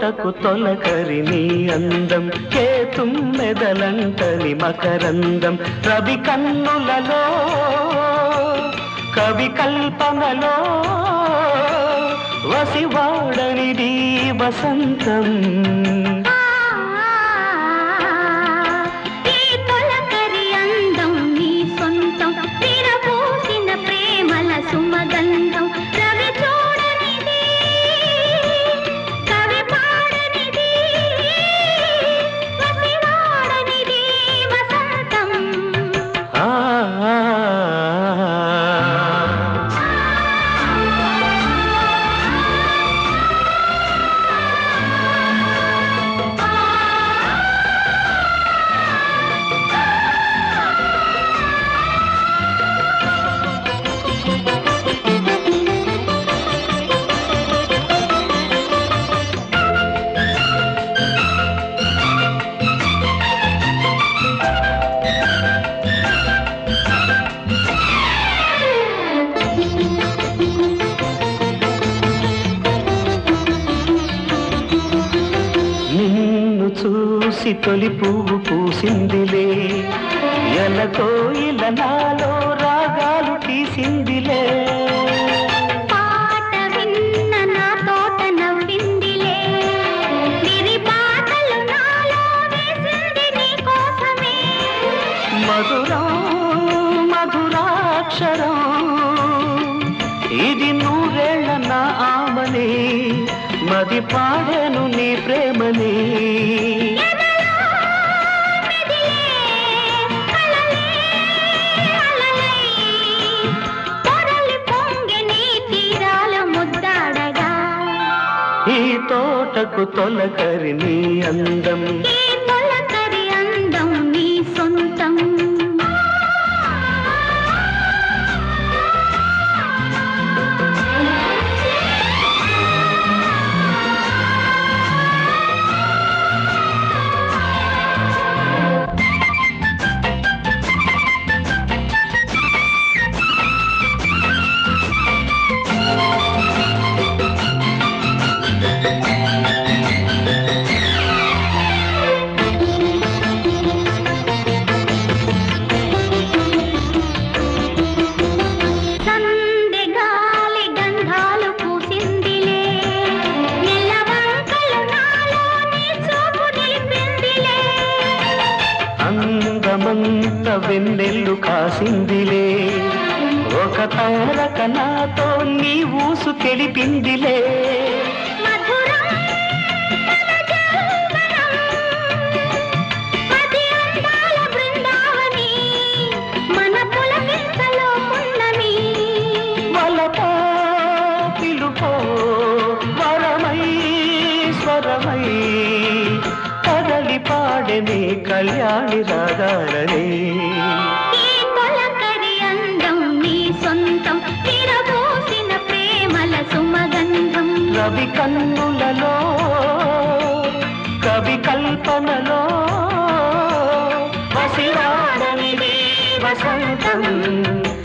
తోటకు తొలకరి నీ అందం ఏ తుమ్మెదలంటని మకరందం రవి కన్నులలో కవి కల్పనలో వసివాడనిది వసంతం ఈ తొలకరి అందం నీ సొంతం విరబూసిన ప్రేమల సుమగంధం రవి చూడనిది కవి పాడనిది వసివాడనిది వసంతం ఆ నిన్ను చూసి తొలి పువ్వు పూసిందిలే ఎలకోయిల నాలో రాగాలు తీసిందిలే పాట విన్న నా తోట నవ్విందిలే విరి పాటలు నాలో వేసింది నీ కోసమే మధురం మధురాక్షరం ఇది నూరేళ్ల నా ఆమని మది పాడెను నీ ప్రేమని ఎదలో మెదిలే అలలే అలలై పొరలి పొంగి నీ తీరాల ముద్దాడగా ఈ తోటకు తొలకరి నీ అందం ఈ తొలకరి అందం నీ సొంతం సందె గాలి గంధాలు పూసిందిలే నెలవంకలు నాలో నీ చూపు నిలిపిందిలే అందమంత వెన్నెల్లు కాసిందిలే ఒక తారక నాతో నీ ఊసు కెలిపిందిలే మధురం మన జౌవనం, పది అందాల బృందావని మన పులకింతలో పున్నమి వలపో పిలుపో వరమై స్వరమై కదలి పాడని కళ్యాణి రాగాలని ఈ తొలకరి అందం నీ సొంతం విరబూసిన ప్రేమల సుమగంధం రవి కన్నులలో కవి కల్పనలో వసిరాడనిది వసంతం